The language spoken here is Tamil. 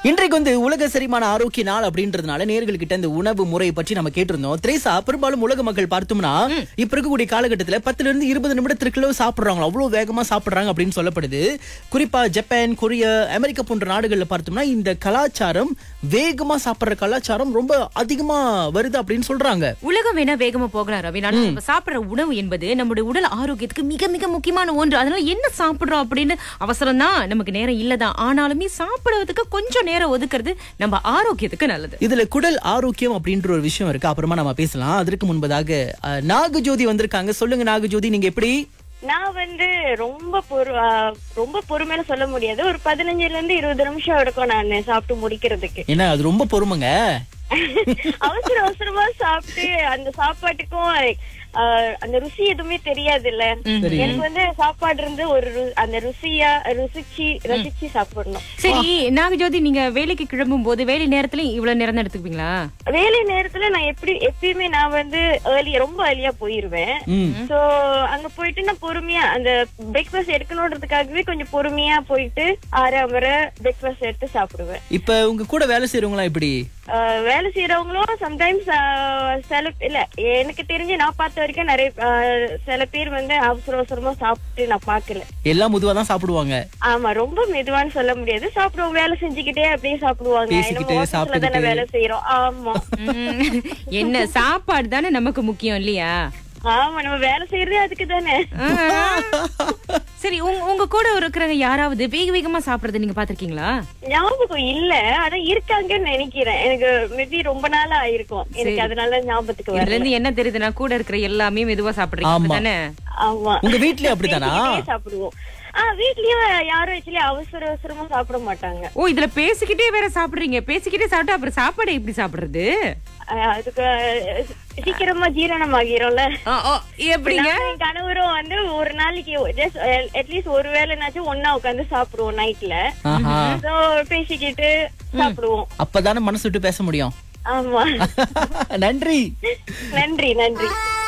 இன்றைக்கு வந்து உலக செரிமான ஆரோக்கிய நாள் அப்படின்றதுனால நேர்கள் கிட்ட இந்த உணவு முறை பற்றி நம்ம கேட்டிருந்தோம் திரேசா பெரும்பாலும் உலக மக்கள் பார்த்தோம்னா இப்ப இருக்கக்கூடிய காலகட்டத்துல பத்துல இருந்து இருபது நிமிடத்திற்குள்ள சாப்பிடுறாங்க அவ்வளவு வேகமா சாப்பிடுறாங்க அப்படின்னு சொல்லப்படுது குறிப்பா ஜப்பான் கொரியா அமெரிக்கா போன்ற நாடுகள்ல பார்த்தோம்னா இந்த கலாச்சாரம் வேகமா சாப்பிடுற கலாச்சாரம் ரொம்ப அதிகமா வருது அப்படின்னு சொல்றாங்க உலகம் வேணா வேகமா போகலாம் ரவி ஆனா நம்ம சாப்பிடுற உணவு என்பது நம்முடைய உடல் ஆரோக்கியத்துக்கு மிக மிக முக்கியமான ஒன்று அதனால என்ன சாப்பிடுறோம் அப்படின்னு அவசரம் தான் நமக்கு நேரம் இல்லதான் ஆனாலுமே சாப்பிடுறதுக்கு கொஞ்சம் நேரம் ஒதுக்குறது நம்ம ஆரோக்கியத்துக்கு நல்லது இதுல குடல் ஆரோக்கியம் அப்படின்ற ஒரு விஷயம் இருக்கு அப்புறமா நம்ம பேசலாம் அதற்கு முன்பதாக அஹ், நாகஜோதி வந்திருக்காங்க சொல்லுங்க நாகஜோதி நீங்க எப்படி நான் வந்து ரொம்ப பொறு ஆ, ரொம்ப பொறுமையில சொல்ல முடியாது ஒரு பதினஞ்சுல இருந்து இருபது நிமிஷம் எடுக்கும் நான் சாப்பிட்டு முடிக்கிறதுக்கு ஏன்னா அது ரொம்ப பொறுமைங்க அவசர அவசரமா சாப்பிட்டு அந்த சாப்பாட்டுக்கும் ஆ, அந்த ருசி எதுவுமே தெரியாது இல்ல சரி. எனக்கு வந்து சாப்பாடு இருந்து ஒரு ரு- அந்த ருசியா ருசிச்சு ரசிச்சு சாப்பிடணும் சரி நாகஜோதி நீங்க வேலைக்கு கிளம்பும் போது வேலை நேரத்துல இவ்வளவு நேரம் தான் எடுத்துக்குவீங்களா வேலை நேரத்துல நான் எப்படி எப்பயுமே நான் வந்து ஏர்லி ரொம்ப ஏர்லியா போயிருவேன் ம் சோ அங்க போயிட்டு நான் பொறுமையா அந்த பிரேக்ஃபாஸ்ட் எடுக்கணுன்றதுக்காகவே கொஞ்சம் பொறுமையா போயிட்டு ஆறாம் வரை பிரேக்ஃபாஸ்ட் எடுத்து சாப்பிடுவேன் இப்ப உங்க கூட வேலை செய்யறவங்களா எப்படி ஆஹ் வேலை செய்யறவங்களும் சம்டைம்ஸ் சில இல்ல எனக்கு தெரிஞ்சு நான் பார்த்த வரைக்கும் நிறைய ஆஹ் சில பேர் வந்து அவசர அவசரமா சாப்பிட்டு நான் பாக்கல எல்லாம் முதுவா தான் சாப்பிடுவாங்க ஆமா ரொம்ப மெதுவான்னு சொல்ல முடியாது சாப்பிடுவோம் வேலை செஞ்சுக்கிட்டே அப்படியே சாப்பிடுவாங்க பேசிக்கிட்டே, நம்ம office ல தானே சாப்பிட்டுக்கிட்டு. வேலை செய்யறோம் ஆமா உம், என்ன சாப்பாடு தானே நமக்கு முக்கியம் இல்லையா ஆமா நம்ம வேலை செய்யறதே அதுக்கு தானே சரி உங்க உங்க கூட இருக்கிறவங்க யாராவது வேக வேகமா சாப்பிடுறத நீங்க பாத்திருக்கீங்களா ஞாபகம் இல்ல ஆனா இருக்காங்கன்னு நினைக்கிறேன் எனக்கு மேபி ரொம்ப நாளா ஆயிருக்கும் எனக்கு அதனால ஞாபகத்துக்கு இதுல வரல இருந்து என்ன தெரியுதுன்னா கூட இருக்கிற எல்லாமே மெதுவா சாப்பிடுறீங்க ஆமா. தானே ஆமா உங்க வீட்லயும் அப்படிதானா பேசிக்கிட்டே சாப்பிடுவோம் ஆஹ் வீட்லயும் யாரும் ஆக்சுவலி அவசர அவசரமா சாப்பிட மாட்டாங்க ஓ இதுல பேசிக்கிட்டே வேற சாப்பிடுறீங்க பேசிக்கிட்டே சாப்பிட்டா அப்புறம் சாப்பாடு எப்படி சாப்பிடுறது ஆஹ் அதுக்கு அஹ், சீக்கிரமா ஜீரணம் ஆகிரும்ல ஆ, ஆ, எப்படிங்க நானும் என் கணவரும் வந்து ஒரு நாளைக்கு ஜஸ்ட் அட்லீஸ்ட் ஒரு வேளைனாச்சும் ஒன்னா உட்காந்து சாப்பிடுவோம் நைட்ல ஆஹா சோ பேசிக்கிட்டு சாப்பிடுவோம் அப்பதானே மனசு விட்டு பேச முடியும் ஆமா நன்றி நன்றி நன்றி